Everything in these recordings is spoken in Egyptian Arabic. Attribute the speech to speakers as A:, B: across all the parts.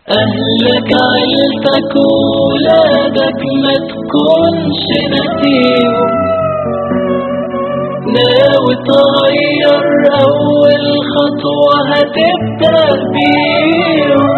A: أهلك عيلتك ولادك ما تكونش نسيهم ناوي تغير أول خطوة هتبدأ بيهم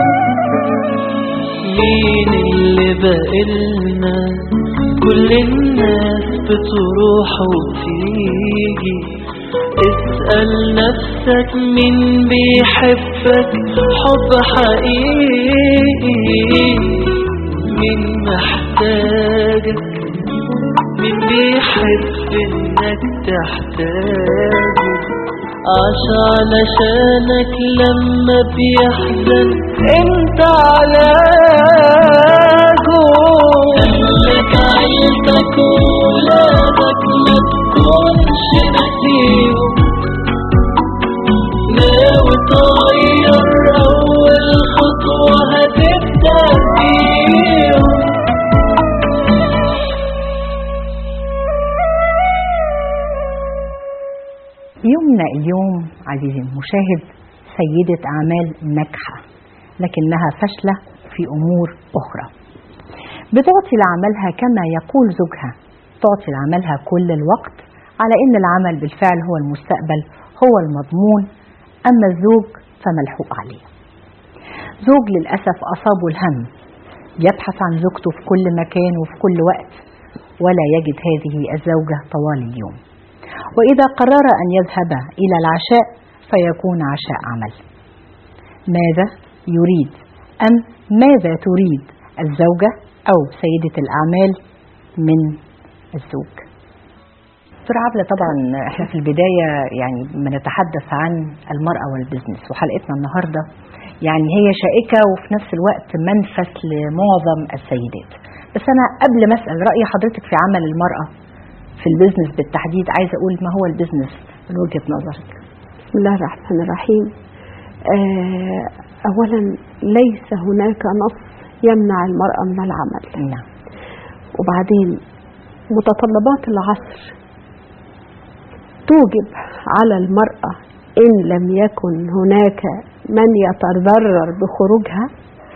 A: مين اللي بقلنا كل الناس بتروح وتيجي اسأل نفسك مين بيحبك حب حقيقي مين محتاجك مين بيحب انك تحتاجه عاش علشانك لما بيحزن انت علاجه اهلك عيلتك ولادك ما تكونش نسيهم ناوي تغير اول خطوة هتبدأ بيهم
B: يومنا اليوم عزيزي المشاهد سيدة أعمال ناجحة لكنها فاشلة في أمور أخرى بتعطي لعملها كما يقول زوجها تعطي لعملها كل الوقت على أن العمل بالفعل هو المستقبل هو المضمون أما الزوج فملحوق عليه زوج للأسف أصابه الهم يبحث عن زوجته في كل مكان وفي كل وقت ولا يجد هذه الزوجة طوال اليوم وإذا قرر أن يذهب إلى العشاء فيكون عشاء عمل ماذا يريد أم ماذا تريد الزوجة أو سيدة الأعمال من الزوج دكتور عبلة طبعا احنا في البداية يعني بنتحدث عن المرأة والبزنس وحلقتنا النهاردة يعني هي شائكة وفي نفس الوقت منفس لمعظم السيدات بس أنا قبل ما أسأل رأي حضرتك في عمل المرأة في البزنس بالتحديد عايزة أقول ما هو البزنس من وجهة نظرك
C: بسم الله الرحمن الرحيم آه، أولا ليس هناك نص يمنع المرأة من العمل
B: نعم
C: وبعدين متطلبات العصر توجب على المرأة إن لم يكن هناك من يتضرر بخروجها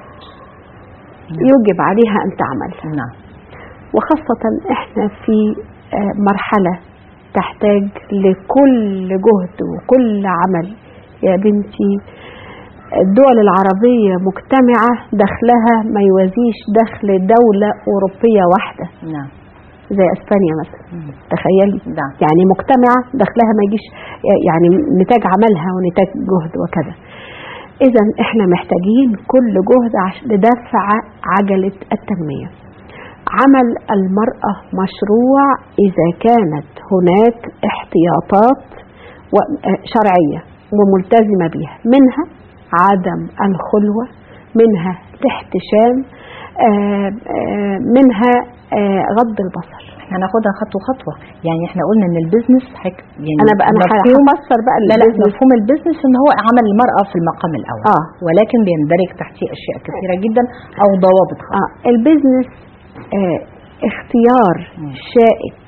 C: يوجب عليها أن تعمل
B: نعم
C: وخاصة احنا في آه، مرحلة تحتاج لكل جهد وكل عمل يا بنتي الدول العربية مجتمعة دخلها ما يوازيش دخل دولة أوروبية واحدة
B: نعم
C: زي اسبانيا مثلا
B: مم.
C: تخيلي
B: نعم
C: يعني مجتمعة دخلها ما يجيش يعني نتاج عملها ونتاج جهد وكذا إذا إحنا محتاجين كل جهد عشان لدفع عجلة التنمية عمل المرأة مشروع إذا كانت هناك احتياطات و- آه شرعية وملتزمة بها منها عدم الخلوة منها الاحتشام آه، آه، منها آه، غض البصر
B: احنا هناخدها خطوة خطوة يعني احنا قلنا ان البزنس حك... يعني
C: انا بقى انا
B: مفهوم
C: هفسر بقى
B: لا لا
C: البيزنس.
B: مفهوم البزنس ان هو عمل المرأة في المقام الاول
C: اه
B: ولكن بيندرج تحتيه اشياء كثيرة جدا او ضوابط خاصة
C: اه البيزنس آه اختيار
B: مم.
C: شائك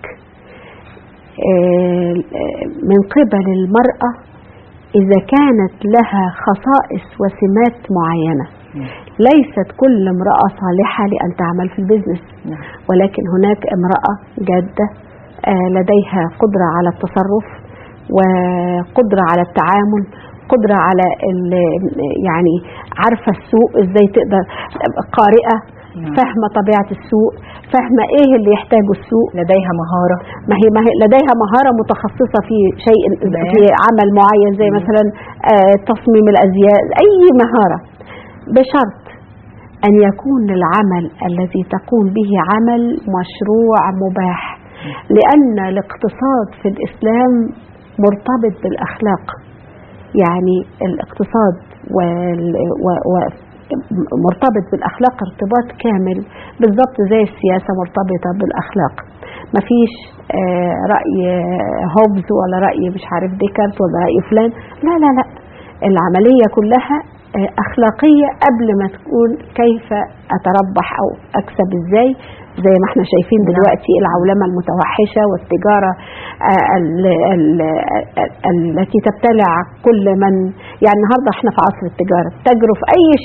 C: آه آه، من قبل المرأة إذا كانت لها خصائص وسمات معينة
B: مم.
C: ليست كل امرأة صالحة لأن تعمل في البيزنس
B: نعم
C: ولكن هناك امرأة جادة آه، لديها قدرة على التصرف وقدرة على التعامل قدرة على ال- يعني عارفة السوق ازاي تقدر قارئة
B: نعم.
C: فاهمة طبيعة السوق فاهمة ايه اللي يحتاجه السوق
B: لديها مهارة
C: ما هي, ما هي لديها مهارة متخصصة في شيء
B: نعم.
C: في عمل معين زي
B: مم.
C: مثلا آه، تصميم الأزياء أي مهارة بشرط أن يكون العمل الذي تقوم به عمل مشروع مباح لأن الاقتصاد في الإسلام مرتبط بالأخلاق يعني الاقتصاد وال و و مرتبط بالأخلاق ارتباط كامل بالضبط زي السياسة مرتبطة بالأخلاق مفيش آه، رأي هوبز ولا رأي مش عارف ديكارت ولا رأي فلان لا لا لا العملية كلها آه، أخلاقية قبل ما تكون كيف أتربح أو أكسب إزاي زي ما احنا شايفين
B: نعم.
C: دلوقتي العولمة المتوحشة والتجارة آه، ال- ال- ال- التي تبتلع كل من يعني النهارده احنا في عصر التجارة تجروا في أي شيء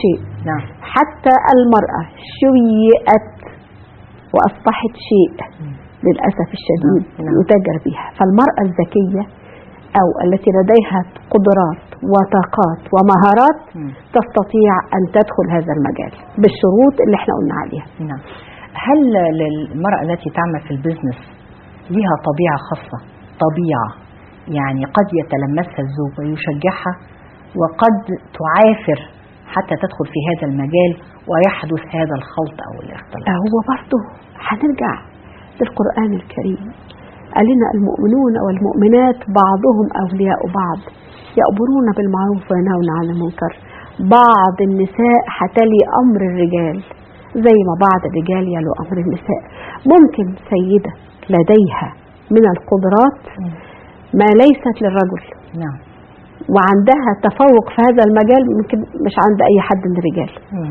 B: نعم
C: حتى المرأة شيئت وأصبحت شيء للأسف الشديد
B: نعم، نعم.
C: يتاجر بها فالمرأة الذكية أو التي لديها قدرات وطاقات ومهارات
B: مم.
C: تستطيع أن تدخل هذا المجال بالشروط اللي احنا قلنا عليها
B: نعم هل للمرأة التي تعمل في البزنس لها طبيعة خاصة طبيعة يعني قد يتلمسها الزوج ويشجعها وقد تعافر حتى تدخل في هذا المجال ويحدث هذا الخلط أو الاختلاط
C: هو برضه هنرجع للقرآن الكريم قال لنا المؤمنون والمؤمنات بعضهم أولياء بعض يأمرون بالمعروف وينهون عن المنكر بعض النساء هتلي أمر الرجال زي ما بعض الرجال يلوا أمر النساء ممكن سيدة لديها من القدرات ما ليست للرجل
B: نعم
C: وعندها تفوق في هذا المجال ممكن مش عند أي حد من الرجال
B: مم.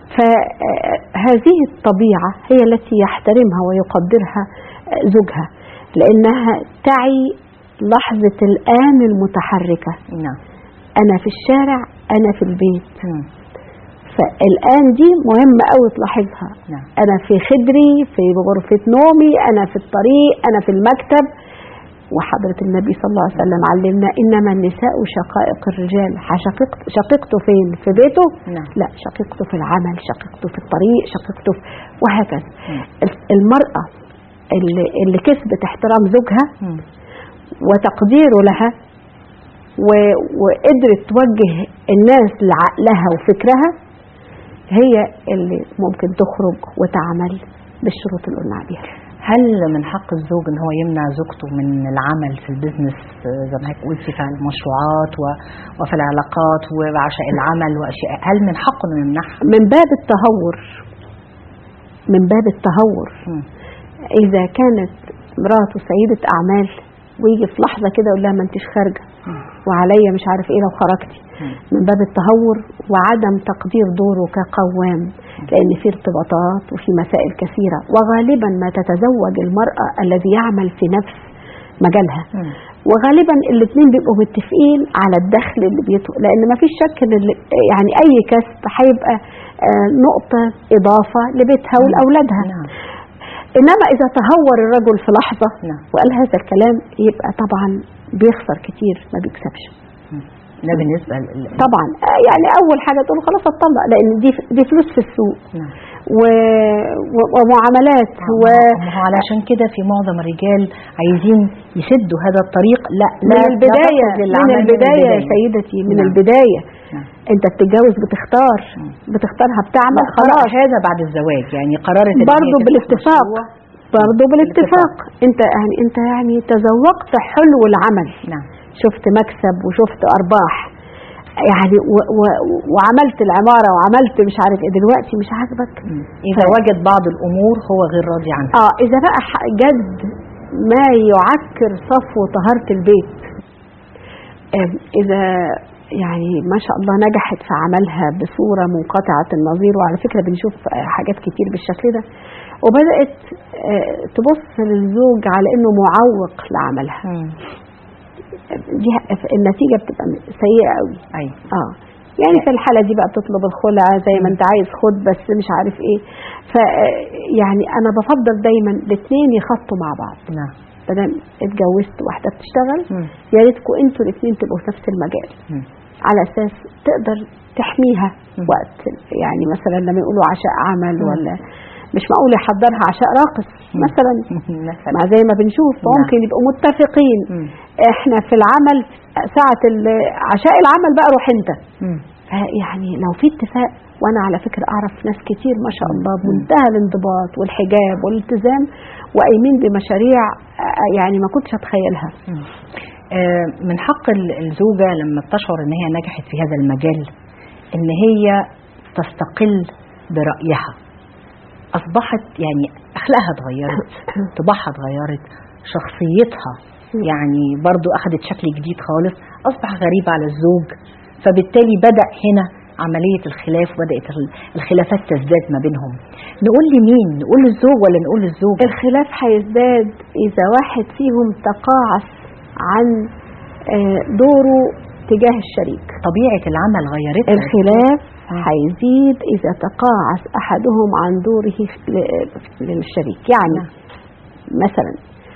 C: فهذه الطبيعة هي التي يحترمها ويقدرها زوجها لأنها تعي لحظة الآن المتحركة
B: نعم
C: أنا في الشارع أنا في البيت
B: مم.
C: فالآن دي مهمة أوي تلاحظها
B: نعم
C: أنا في خدري في غرفة نومي أنا في الطريق أنا في المكتب وحضرة النبي صلى الله عليه وسلم علمنا إنما النساء شقائق الرجال شقيقت شقيقته فين في بيته
B: نعم.
C: لا شقيقته في العمل شقيقته في الطريق شقيقته في وهكذا
B: مم.
C: ال- المرأة اللي, اللي كسبت احترام زوجها
B: مم.
C: وتقديره لها و- وقدرت توجه الناس لعقلها وفكرها هي اللي ممكن تخرج وتعمل بالشروط اللي قلنا عليها
B: هل من حق الزوج ان هو يمنع زوجته من العمل في البزنس آه، زي ما حضرتك قلتي في المشروعات و- وفي العلاقات وعشاء العمل واشياء هل من حقه انه يمنعها؟
C: من باب التهور من باب التهور
B: مم.
C: إذا كانت مراته سيدة أعمال ويجي في لحظة كده يقول لها ما انتش خارجة وعليا مش عارف ايه لو خرجتي
B: مم.
C: من باب التهور وعدم تقدير دوره كقوام لأن في ارتباطات وفي مسائل كثيرة وغالبا ما تتزوج المرأة الذي يعمل في نفس مجالها
B: مم.
C: وغالبا الاثنين بيبقوا متفقين على الدخل اللي بيته لان ما فيش شك ان ال- يعني اي كسب هيبقى آه، نقطه اضافه لبيتها ولاولادها
B: نعم
C: انما اذا تهور الرجل في لحظه
B: نعم.
C: وقال هذا الكلام يبقى طبعا بيخسر كتير ما بيكسبش
B: ده بالنسبه ل-
C: طبعا آه، يعني اول حاجه تقول خلاص اتطلق لان دي دي فلوس في السوق
B: نعم
C: و... و... ومعاملات و...
B: ما هو علشان كده في معظم الرجال عايزين يسدوا هذا الطريق لا لا
C: من
B: لا
C: البداية
B: تخرج
C: من
B: للعمل
C: البداية يا سيدتي من
B: نعم.
C: البداية
B: نعم.
C: انت بتتجوز بتختار بتختارها بتعمل
B: خلاص
C: خلاص
B: هذا بعد الزواج يعني قررت إن هي
C: برضه
B: تفتح
C: بالاتفاق
B: مشروع.
C: برضه بالاتفاق انت يعني انت يعني تذوقت حلو العمل
B: نعم
C: شفت مكسب وشفت ارباح يعني و و وعملت العمارة وعملت مش عارف ايه دلوقتي مش عاجبك
B: مم. اذا
C: ف-
B: وجد بعض الامور هو غير راضي عنها
C: اه اذا بقى ح- جد ما يعكر صفو طهارة البيت آم، اذا يعني ما شاء الله نجحت في عملها بصورة منقطعة النظير وعلى فكرة بنشوف آه، حاجات كتير بالشكل ده وبدأت آه، تبص للزوج على انه معوق لعملها
B: مم.
C: دي النتيجة بتبقى سيئة قوي
B: ايوه
C: اه يعني في الحالة دي بقى بتطلب الخلع زي ما انت عايز خد بس مش عارف ايه ف يعني انا بفضل دايما الاثنين يخطوا مع بعض
B: نعم
C: بدل اتجوزت واحدة بتشتغل
B: مم.
C: يا ريتكم انتوا الاثنين تبقوا في نفس المجال
B: مم.
C: على اساس تقدر تحميها
B: مم.
C: وقت يعني مثلا لما يقولوا عشاء عمل
B: مم.
C: ولا مش معقول يحضرها عشاء راقص
B: مم.
C: مثلا
B: مثلا
C: مع زي ما بنشوف ممكن يبقوا متفقين
B: مم.
C: احنا في العمل ساعة ال- عشاء العمل بقى روح انت
B: مم.
C: يعني لو في اتفاق وانا على فكره اعرف ناس كتير ما شاء الله
B: مم.
C: بمنتهى الانضباط والحجاب والالتزام وقايمين بمشاريع آه، يعني ما كنتش اتخيلها
B: مم. آه، من حق ال- الزوجة لما بتشعر ان هي نجحت في هذا المجال ان هي تستقل برأيها اصبحت يعني اخلاقها اتغيرت طباعها اتغيرت شخصيتها يعني برضو اخذت شكل جديد خالص اصبح غريب على الزوج فبالتالي بدأ هنا عملية الخلاف وبدأت ال- الخلافات تزداد ما بينهم نقول لمين نقول للزوج ولا نقول للزوجة
C: الخلاف هيزداد اذا واحد فيهم تقاعس عن آه، دوره تجاه الشريك
B: طبيعة العمل غيرتها
C: الخلاف هيزيد إذا تقاعس أحدهم عن دوره ل- للشريك يعني
B: نعم.
C: مثلا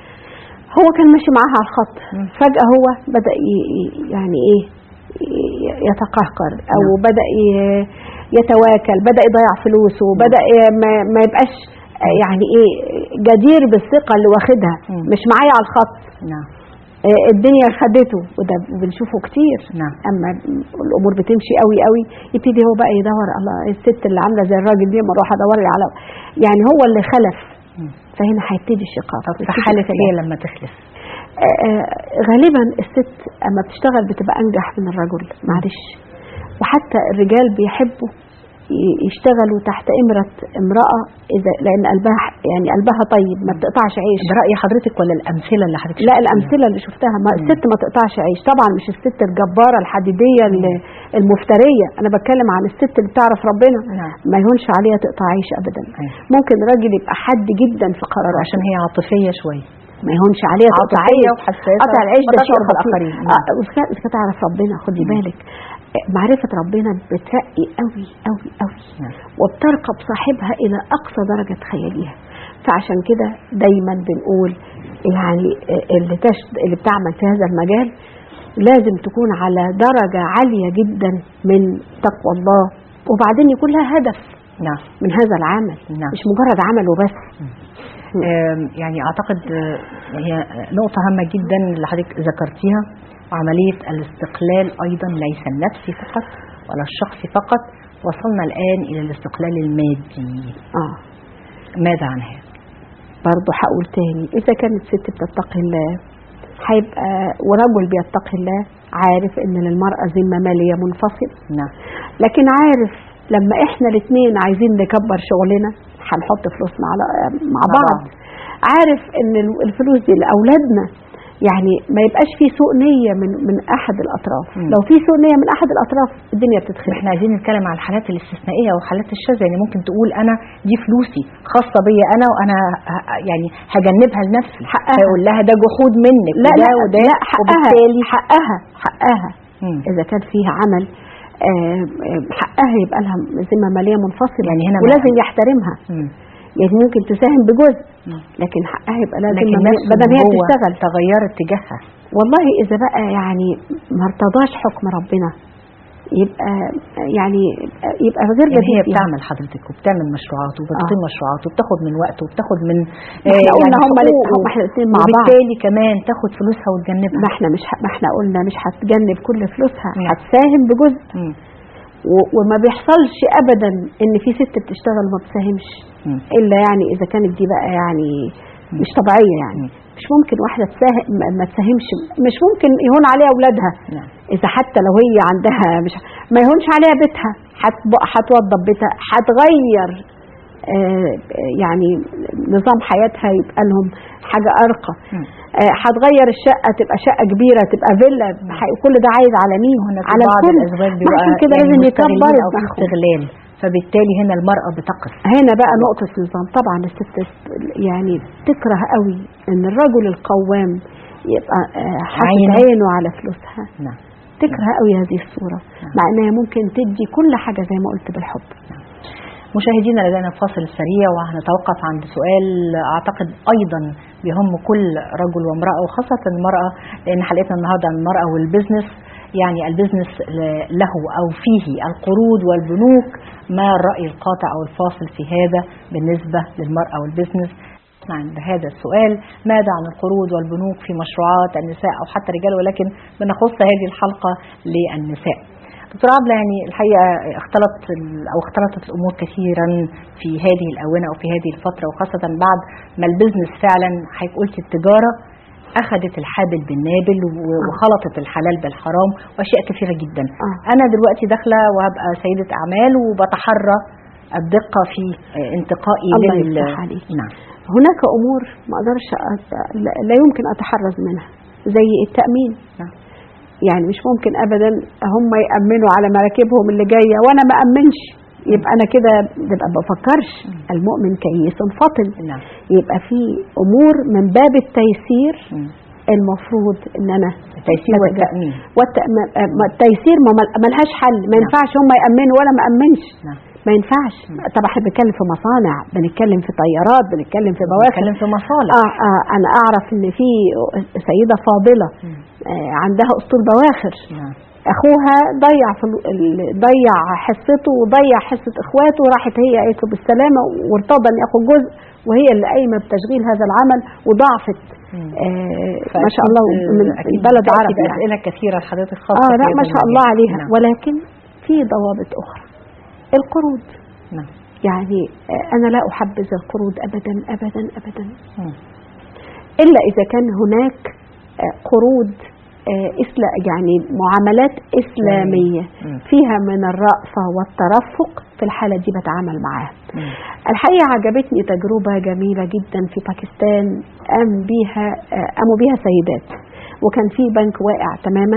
C: هو كان ماشي معاها على الخط
B: مم.
C: فجأة هو بدأ ي- ي- يعني إيه ي- يتقهقر أو
B: نعم.
C: بدأ ي- يتواكل بدأ يضيع فلوسه بدأ ي- ما, ما يبقاش آه، يعني إيه جدير بالثقة اللي واخدها
B: مم.
C: مش معايا على الخط
B: نعم
C: آه، الدنيا خدته وده بنشوفه كتير
B: نعم
C: اما الامور بتمشي قوي قوي يبتدي هو بقى يدور الله الست اللي عامله زي الراجل دي ما اروح ادور لي على يعني هو اللي خلف
B: مم.
C: فهنا هيبتدي الشقاق
B: طب في
C: يبتدي
B: حالة
C: الخلاف.
B: ايه لما تخلف
C: آه، آه، غالبا الست اما بتشتغل بتبقى انجح من الرجل معلش وحتى الرجال بيحبوا ي- يشتغلوا تحت امرة امرأة إذا لأن قلبها يعني قلبها طيب ما بتقطعش عيش
B: ده رأي حضرتك ولا الأمثلة اللي حضرتك
C: لا
B: شفتيها؟
C: الامثله اللي شفتها ما
B: مم.
C: الست ما تقطعش عيش طبعا مش الست الجباره الحديديه ال- المفتريه انا بتكلم عن الست اللي بتعرف ربنا
B: نعم
C: ما يهونش عليها تقطع عيش ابدا
B: أيوة.
C: ممكن راجل يبقى حد جدا في قراراته
B: عشان هي عاطفية شوية
C: ما يهونش عليها تقطع
B: عاطفية
C: عيش
B: وحساسة
C: قطع العيش ده شيء
B: وتشعر
C: خطير
B: بالآخرين.
C: آه، وإذا إذا كانت تعرف ربنا خدي
B: مم.
C: بالك آه، معرفة ربنا بترقي قوي قوي قوي
B: نعم.
C: وبترقب صاحبها إلى أقصى درجة تخيليها فعشان كده دايما بنقول يعني آه، اللي تشت اللي بتعمل في هذا المجال لازم تكون على درجة عالية جدا من تقوى الله وبعدين يكون لها هدف
B: نعم
C: من هذا العمل
B: نعم.
C: مش مجرد عمل وبس
B: آم، يعني اعتقد آه، هي نقطة هامة جدا اللي حضرتك ذكرتيها وعملية الاستقلال ايضا ليس النفسي فقط ولا الشخصي فقط وصلنا الان الى الاستقلال المادي
C: اه
B: ماذا عن هذا؟
C: برضه هقول تاني اذا كانت ست بتتقي الله هيبقى ورجل بيتقي الله عارف ان للمرأة ذمة مالية منفصلة
B: نعم
C: لكن عارف لما احنا الاثنين عايزين نكبر شغلنا هنحط فلوسنا على مع
B: مع
C: بعض
B: بعض.
C: عارف ان الفلوس دي لاولادنا يعني ما يبقاش في سوء نية من من احد الاطراف
B: مم.
C: لو في سوء نية من احد الاطراف الدنيا بتتخرب
B: احنا عايزين نتكلم عن الحالات الاستثنائيه والحالات الشاذه يعني ممكن تقول انا دي فلوسي خاصه بيا انا وانا ه- يعني هجنبها لنفسي
C: حقها.
B: فيقول لها ده جحود منك
C: لا
B: وده
C: لا
B: وده
C: لا حقها
B: وبالتالي
C: حقها حقها
B: مم.
C: اذا كان فيها عمل آه، آه، حقها يبقى لها ذمه ماليه منفصله
B: يعني هنا
C: ولازم
B: بقى-
C: يحترمها
B: مم.
C: يعني ممكن تساهم بجزء
B: مم.
C: لكن حقها يبقى لها
B: لكن
C: ذمه
B: نفسه
C: بدل هي
B: هو
C: بتشتغل
B: تغيرت تجاهها
C: والله اذا بقى يعني ما ارتضاش حكم ربنا يبقى يعني يبقى غير
B: يعني هي
C: جديد يعني.
B: بتعمل حضرتك وبتعمل مشروعات وبتقيم
C: آه.
B: مشروعات وبتاخد من وقت وبتاخد من
C: ما احنا قلنا هم
B: حقوقه.
C: الات- هم احنا الاثنين مع بعض
B: وبالتالي كمان تاخد فلوسها وتجنبها
C: ما احنا مش ه- ما احنا قلنا مش هتجنب كل فلوسها
B: نعم.
C: هتساهم بجزء
B: مم.
C: و- وما بيحصلش ابدا ان في ست بتشتغل وما بتساهمش
B: مم.
C: الا يعني اذا كانت دي بقى يعني مش طبيعيه يعني
B: مم.
C: مش ممكن واحده تساهم ما- ما تساهمش مش ممكن يهون عليها اولادها
B: نعم
C: اذا حتى لو هي عندها مش ما يهونش عليها بيتها هتب- هتوضب بيتها هتغير آه، يعني نظام حياتها يبقى لهم حاجه ارقى
B: مم.
C: آه، هتغير الشقه تبقى شقه كبيره تبقى فيلا ح- كل ده عايد على مين
B: هناك
C: على
B: بعض
C: الكل
B: الازواج
C: ما
B: بيبقى
C: عشان كده
B: يعني
C: لازم
B: مستغلين
C: يكبر
B: او في
C: دماغهم.
B: استغلال فبالتالي هنا المراه بتقف
C: هنا بقى نقطة النظام طبعا الست يعني تكره قوي ان الرجل القوام يبقى آه، حاطط
B: عينه.
C: عينه على فلوسها
B: نعم
C: تكره قوي هذه الصورة مع انها ممكن تدي كل حاجة زي ما قلت بالحب
B: مشاهدينا لدينا فاصل سريع وهنتوقف عند سؤال اعتقد ايضا بيهم كل رجل وامراه وخاصه المراه لان حلقتنا النهارده عن المراه والبزنس يعني البزنس ل- له او فيه القروض والبنوك ما الراي القاطع او الفاصل في هذا بالنسبه للمراه والبزنس عند هذا السؤال ماذا عن القروض والبنوك في مشروعات النساء او حتى الرجال ولكن بنخص هذه الحلقه للنساء دكتور عبلة يعني الحقيقة اختلط ال- أو اختلطت الأمور كثيرا في هذه الآونة أو في هذه الفترة وخاصة بعد ما البزنس فعلا حضرتك قلت التجارة أخذت الحابل بالنابل و- وخلطت الحلال بالحرام وأشياء كثيرة جدا
C: آه.
B: أنا دلوقتي داخلة وهبقى سيدة أعمال وبتحرى الدقة في آه، انتقائي
C: الله
B: لل-
C: يفتح عليك.
B: نعم
C: هناك امور ما اقدرش أت- لا- لا يمكن اتحرز منها زي التأمين
B: نعم.
C: يعني مش ممكن ابدا هم يأمنوا على مراكبهم اللي جاية وانا ما أمنش يبقى انا كده ببقى بفكرش المؤمن كيس فطن
B: نعم
C: يبقى في امور من باب التيسير
B: مم.
C: المفروض ان انا
B: التيسير
C: أتجه-
B: والتأمين
C: والتأم- آه، التيسير ما مل- ملهاش حل ما
B: نعم.
C: ينفعش هم يأمنوا ولا ما أمنش
B: نعم
C: ما ينفعش طبعا احنا بنتكلم في مصانع بنتكلم في طيارات بنتكلم في بواخر
B: بنتكلم في مصالح
C: اه اه انا اعرف ان في سيده فاضله
B: مم.
C: آه عندها اسطول بواخر
B: نعم
C: اخوها ضيع فلو- ال- ضيع حصته وضيع حصه اخواته وراحت هي قالت له بالسلامه وارتضى ان ياخد جزء وهي اللي قايمه بتشغيل هذا العمل وضعفت
B: مم.
C: آه ما شاء الله
B: فأكيد-
C: من
B: أكيد
C: بلد
B: بتأتي
C: عربي يعني.
B: بأسئلة كثيرة لحضرتك خاصة
C: اه لا
B: في
C: ما
B: هذا
C: شاء الله
B: المجال.
C: عليها
B: نعم.
C: ولكن في ضوابط اخرى القروض
B: نعم
C: يعني آه، انا لا احبذ القروض ابدا ابدا ابدا
B: مم.
C: الا اذا كان هناك آه، قروض آه، إسلا يعني معاملات اسلاميه
B: مم.
C: فيها من الرأفه والترفق في الحاله دي بتعامل معاها
B: مم.
C: الحقيقه عجبتني تجربه جميله جدا في باكستان قام بيها آه، قاموا بيها سيدات وكان في بنك واقع تماما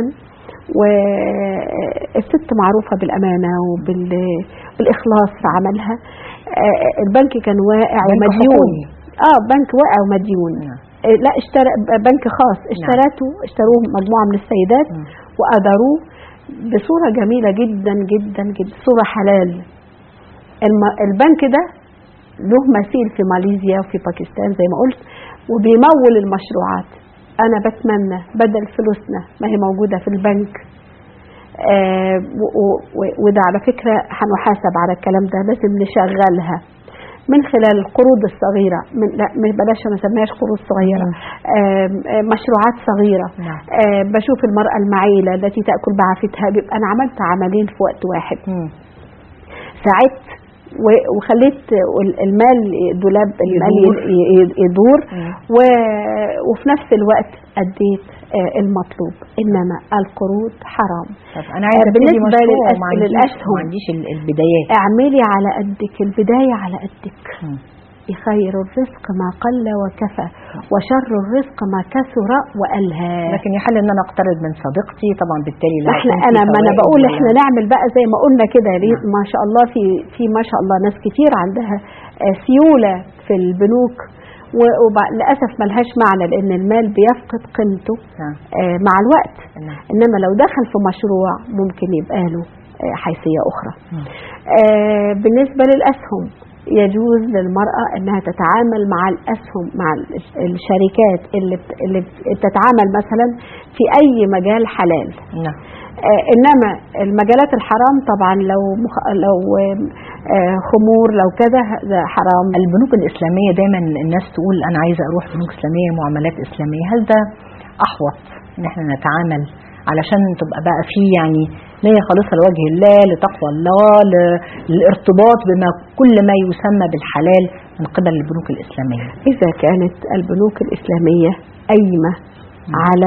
C: والست معروفة بالأمانة وبالإخلاص في عملها آه، البنك كان واقع
B: بنك
C: ومديون
B: حكومي.
C: اه بنك واقع ومديون
B: نعم.
C: آه، لا اشترى بنك خاص اشترته اشتروه مجموعة من السيدات
B: مم.
C: وأداروه بصورة جميلة جدا جدا جدا صورة حلال الم- البنك ده له مثيل في ماليزيا وفي باكستان زي ما قلت وبيمول المشروعات انا بتمنى بدل فلوسنا ما هي موجوده في البنك آه و- و- و- وده على فكره هنحاسب على الكلام ده لازم نشغلها من خلال القروض الصغيره من لا م- بلاش ما نسميهاش قروض صغيره
B: مم.
C: آه آه، مشروعات صغيره
B: نعم.
C: آه بشوف المراه المعيله التي تاكل بعفتها بيبقى انا عملت عملين في وقت واحد
B: مم.
C: ساعدت و- وخليت ال- المال دولاب المال
B: يدور.
C: ي- ي- يدور
B: مم.
C: و- وفي نفس الوقت اديت آه، المطلوب انما القروض حرام
B: طب انا عايزه ابتدي
C: بالنسبة
B: مشروع
C: للأس-
B: وما عنديش
C: للأسهم.
B: ما عنديش ال- البدايات
C: اعملي على قدك البدايه على قدك
B: مم.
C: خير الرزق ما قل وكفى وشر الرزق ما كثر والهى
B: لكن يحل ان انا اقترض من صديقتي طبعا بالتالي لا
C: احنا
B: يكون في
C: انا ما انا
B: فوائد
C: بقول
B: ولا-
C: احنا نعمل بقى زي ما قلنا كده ليه
B: نعم.
C: ما شاء الله في في ما شاء الله ناس كتير عندها آه، سيوله في البنوك وللاسف ملهاش معنى لان المال بيفقد قيمته
B: نعم
C: آه، مع الوقت
B: نعم
C: انما لو دخل في مشروع ممكن يبقى له آه، حيثيه اخرى
B: مم.
C: آه، بالنسبه للاسهم يجوز للمرأة أنها تتعامل مع الأسهم مع ال- الشركات اللي بت- اللي بتتعامل مثلا في أي مجال حلال
B: نعم
C: آه، انما المجالات الحرام طبعا لو مخ... لو آه، خمور لو كذا ده حرام
B: البنوك الإسلامية دايما الناس تقول أنا عايزة أروح بنوك إسلامية معاملات إسلامية هل ده أحوط إن احنا نتعامل علشان تبقى بقى فيه يعني نية خالصة لوجه الله لتقوى الله ل- للارتباط بما كل ما يسمى بالحلال من قبل البنوك الإسلامية
C: اذا كانت البنوك الاسلاميه قايمه على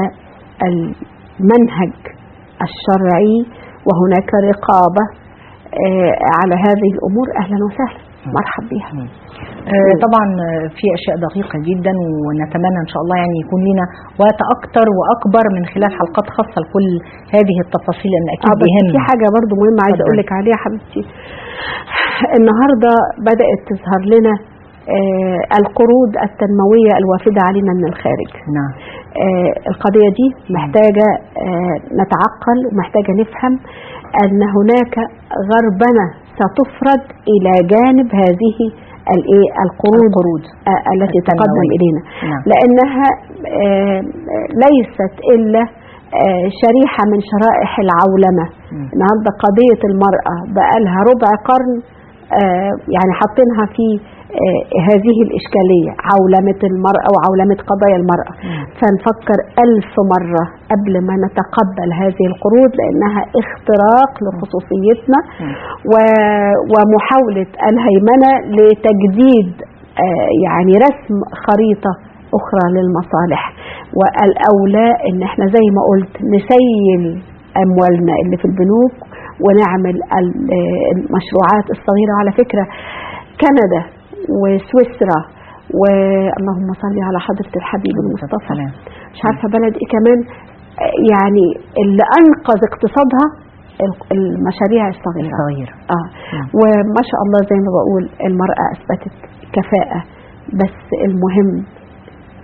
C: المنهج الشرعي وهناك رقابه آه، على هذه الامور اهلا وسهلا مرحب بها
B: آه، طبعا آه، في اشياء دقيقه جدا ونتمنى ان شاء الله يعني يكون لنا وقت اكتر واكبر من خلال حلقات خاصه لكل هذه التفاصيل لان اكيد
C: اه بس
B: يهم
C: في حاجه برضو مهمه عايزه
B: اتفضل.
C: اقول لك عليها حبيبتي النهارده بدات تظهر لنا آه، القروض التنمويه الوافده علينا من الخارج
B: نعم
C: آه، القضية دي محتاجة آه، نتعقل ومحتاجة نفهم أن هناك غربنة ستفرض إلى جانب هذه الإيه القروض
B: القروض
C: آه، التي تقدم
B: التنموية.
C: إلينا
B: نعم.
C: لأنها آه، ليست إلا آه، شريحة من شرائح العولمة
B: مم.
C: النهارده قضية المرأة بقالها ربع قرن آه، يعني حاطينها في آه، هذه الإشكالية عولمة المرأة وعولمة قضايا المرأة
B: مم.
C: فنفكر ألف مرة قبل ما نتقبل هذه القروض لأنها اختراق لخصوصيتنا
B: مم.
C: و- ومحاولة الهيمنة لتجديد آه، يعني رسم خريطة أخرى للمصالح والأولى إن احنا زي ما قلت نسيل أموالنا اللي في البنوك ونعمل ال- آه، المشروعات الصغيرة على فكرة كندا وسويسرا واللهم صل على حضرة الحبيب المصطفى
B: سلام.
C: مش عارفة بلد ايه كمان آه، يعني اللي أنقذ اقتصادها ال- المشاريع الصغيرة
B: صغير
C: اه
B: نعم.
C: وما شاء الله زي ما بقول المرأة أثبتت كفاءة بس المهم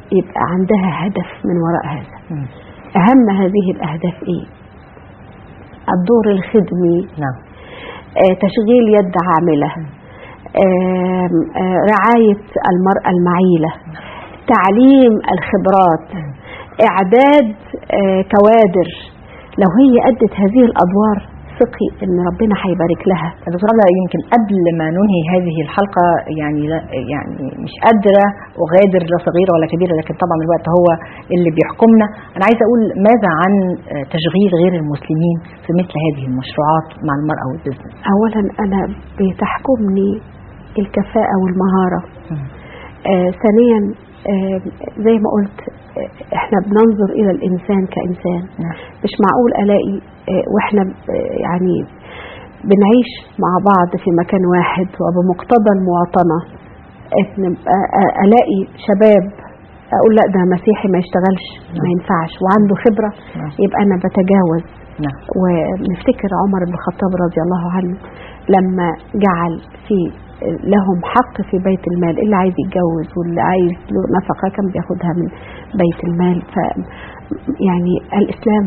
C: يبقى عندها هدف من وراء هذا
B: مم.
C: أهم هذه الأهداف إيه الدور الخدمي
B: نعم
C: آه، تشغيل يد عاملة آم، آه، رعاية المرأة المعيلة تعليم الخبرات إعداد آه، كوادر لو هي أدت هذه الأدوار ثقي إن ربنا هيبارك لها
B: دكتورة لا يمكن قبل ما ننهي هذه الحلقة يعني لا يعني مش قادرة أغادر لا صغيرة ولا كبيرة لكن طبعا الوقت هو اللي بيحكمنا أنا عايزة أقول ماذا عن آه، تشغيل غير المسلمين في مثل هذه المشروعات مع المرأة والبزنس
C: أولا أنا بتحكمني الكفاءة والمهارة
B: مم.
C: آه ثانيا آه زي ما قلت آه احنا بننظر إلى الإنسان كإنسان
B: نعم.
C: مش معقول ألاقي آه واحنا آه يعني بنعيش مع بعض في مكان واحد وبمقتضى المواطنة إن آه، آه، ألاقي شباب أقول لا ده مسيحي ما يشتغلش ما ينفعش وعنده خبرة
B: نعم.
C: يبقى أنا بتجاوز
B: نعم
C: ونفتكر عمر بن الخطاب رضي الله عنه لما جعل في لهم حق في بيت المال اللي عايز يتجوز واللي عايز له نفقة كان بياخدها من بيت المال ف يعني الإسلام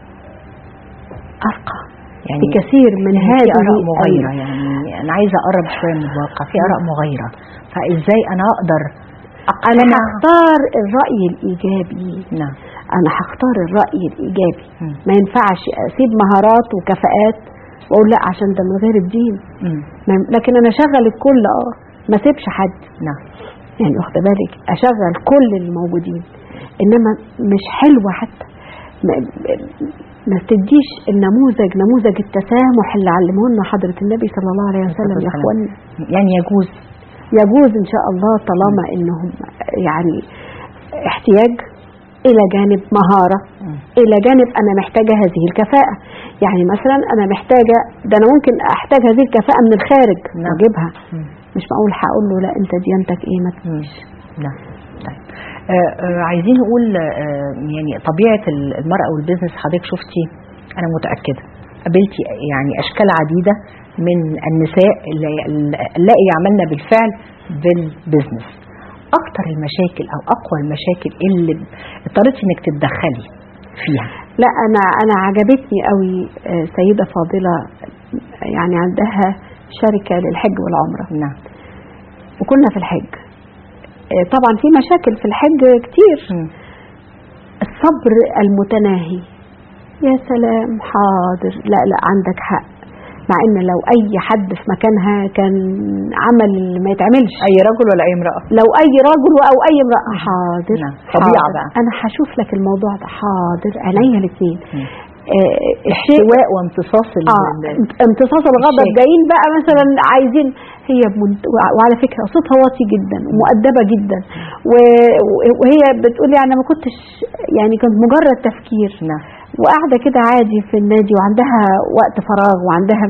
C: أرقى
B: يعني
C: في كثير من
B: يعني
C: هذه
B: في آراء مغايرة
C: ال-
B: يعني أنا عايزة أقرب شوية من الواقع في آراء مغايرة فإزاي أنا أقدر
C: أنا
B: أقتنع
C: هختار الرأي الإيجابي
B: نعم
C: أنا هختار الرأي الإيجابي
B: مم.
C: ما ينفعش أسيب مهارات وكفاءات وأقول لا عشان ده من غير الدين
B: مم.
C: ما- لكن انا اشغل الكل اه ما سيبش حد
B: نعم
C: يعني واخده بالك اشغل كل الموجودين انما مش حلوه حتى ما, ما تديش النموذج نموذج التسامح اللي علمه لنا حضره النبي صلى الله عليه وسلم يا اخوانا
B: يعني يجوز
C: يجوز ان شاء الله طالما انهم يعني احتياج الى جانب مهاره
B: مم.
C: الى جانب انا محتاجه هذه الكفاءه يعني مثلا انا محتاجه ده انا ممكن احتاج هذه الكفاءه من الخارج
B: نعم.
C: واجيبها
B: مم.
C: مش معقول هقول له لا انت ديانتك ايه ما
B: مم. نعم طيب آه آه عايزين نقول آه يعني طبيعة ال- المرأة والبزنس حضرتك شفتي أنا متأكدة قابلتي يعني أشكال عديدة من النساء اللي اللائي يعملن بالفعل بالبزنس أكتر المشاكل أو أقوى المشاكل اللي اضطريتي إنك تتدخلي فيها
C: لا انا انا عجبتني قوي آه، سيده فاضله يعني عندها شركه للحج والعمره
B: نعم
C: وكنا في الحج آه، طبعا في مشاكل في الحج كتير
B: مم.
C: الصبر المتناهي يا سلام حاضر لا لا عندك حق مع ان لو اي حد في مكانها كان عمل اللي ما يتعملش
B: أي رجل ولا أي امرأة
C: لو اي رجل او اي امراه حاضر
B: نعم. طبيعة
C: حاضر.
B: بقى.
C: انا هشوف لك الموضوع ده حاضر عينيا الاثنين
B: مم.
C: آه الشيء
B: احتواء وامتصاص ال-
C: اه
B: ال-
C: امتصاص الغضب
B: الشيء.
C: جايين بقى مثلا عايزين هي بمنت... وعلى فكره صوتها واطي جدا ومؤدبه جدا و- وهي بتقول لي انا ما كنتش يعني كنت مجرد تفكير
B: نعم
C: وقاعده كده عادي في النادي وعندها وقت فراغ وعندها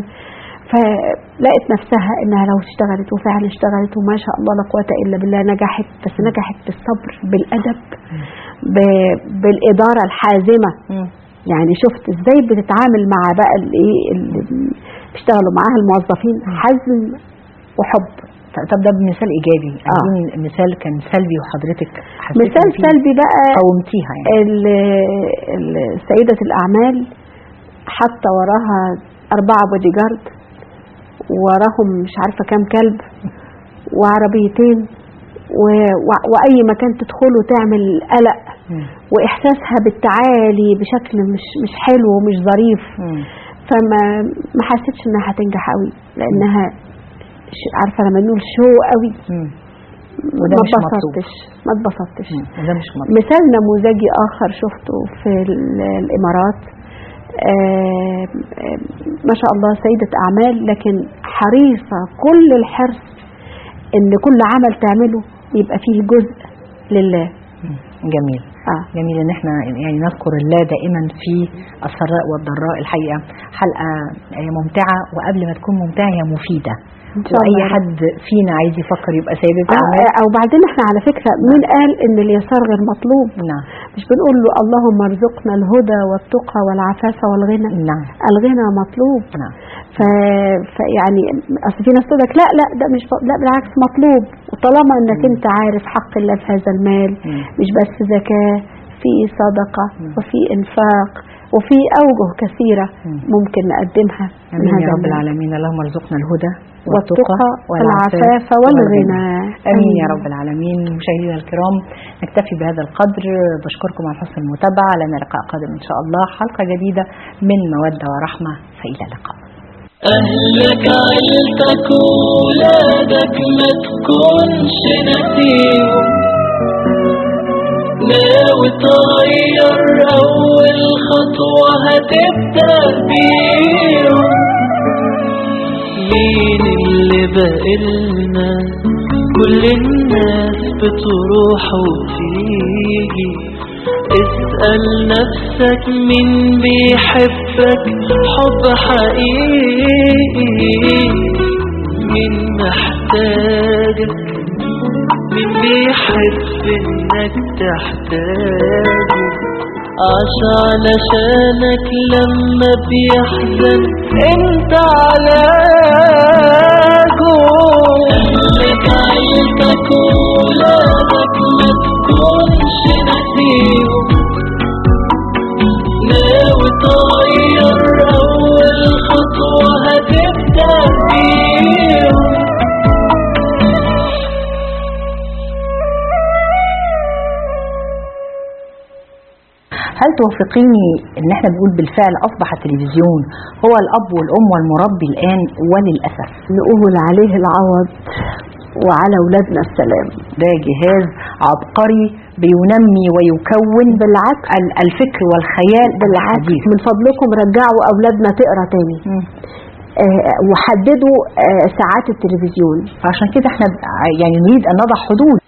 C: فلقت نفسها انها لو اشتغلت وفعلا اشتغلت وما شاء الله لا قوه الا بالله نجحت بس نجحت بالصبر بالادب ب... بالاداره الحازمه
B: مم.
C: يعني شفت ازاي بتتعامل مع بقى الايه اللي بيشتغلوا معاها الموظفين حزم وحب
B: طب ده مثال ايجابي
C: آه.
B: عايزين مثال كان سلبي وحضرتك حسيتي
C: مثال
B: فيه
C: سلبي بقى
B: قومتيها يعني
C: ال- ال- سيدة الأعمال حاطة وراها أربعة بودي جارد وراهم مش عارفة كام كلب وعربيتين و- و- وأي مكان تدخله تعمل قلق
B: مم.
C: وإحساسها بالتعالي بشكل مش مش حلو ومش ظريف
B: مم.
C: فما ما حسيتش انها هتنجح قوي لانها ش- عارفه لما نقول شو قوي
B: مم. وده
C: ما
B: مش مطلوب.
C: اتبسطتش ما اتبسطتش
B: مم. وده مش مطلوب
C: مثال نموذجي اخر شفته في ال- الامارات آم، آم، ما شاء الله سيدة اعمال لكن حريصة كل الحرص ان كل عمل تعمله يبقى فيه جزء لله
B: مم. جميل
C: اه
B: جميل ان احنا يعني نذكر الله دائما في السراء والضراء الحقيقه حلقه آه، ممتعه وقبل ما تكون ممتعه هي مفيده
C: إن شاء
B: واي
C: الله يا رب.
B: حد فينا عايز يفكر يبقى سيدة
C: آه،
B: اعمال
C: او بعدين احنا على فكرة مين قال ان اليسار غير مطلوب
B: نعم
C: مش بنقول له اللهم ارزقنا الهدى والتقى والعفاف والغنى
B: نعم
C: الغنى مطلوب
B: نعم
C: ف... فيعني اصل في ناس تقول لك لا لا ده مش لا بالعكس مطلوب وطالما انك انت عارف حق الله في هذا المال
B: مم.
C: مش بس زكاة في صدقة
B: مم.
C: وفي انفاق وفي اوجه كثيرة
B: مم.
C: ممكن نقدمها من
B: امين يا
C: هذا
B: رب
C: المال.
B: العالمين اللهم ارزقنا الهدى
C: والتقى والعفاف والغنى
B: امين يا رب العالمين مشاهدينا الكرام نكتفي بهذا القدر بشكركم على حسن المتابعه لنا لقاء قادم ان شاء الله حلقه جديده من موده ورحمه فالى اللقاء
A: أهلك عيلتك ولادك ما تكونش نسيهم ناوي تغير أول خطوة هتبدأ بيهم مين اللي بقلنا كل الناس بتروح وتيجي اسأل نفسك مين بيحبك حب حقيقي مين محتاجك مين بيحب انك تحتاجه عاش علشانك لما بيحزن انت علاجه اهلك عيلتك ولادك ما تكونش نسيهم ناوي تغير اول خطوة هتبدأ بيهم
B: هل توافقيني ان احنا بنقول بالفعل اصبح التلفزيون هو الاب والام والمربي الان وللاسف
C: نقول عليه العوض وعلى اولادنا السلام
B: ده جهاز عبقري بينمي ويكون بالعكس الفكر والخيال
C: بالعكس
B: الحديث
C: من فضلكم رجعوا اولادنا تقرا تاني
B: مم.
C: آه، وحددوا آه، ساعات التلفزيون
B: فعشان كده احنا يعني نريد ان نضع حدود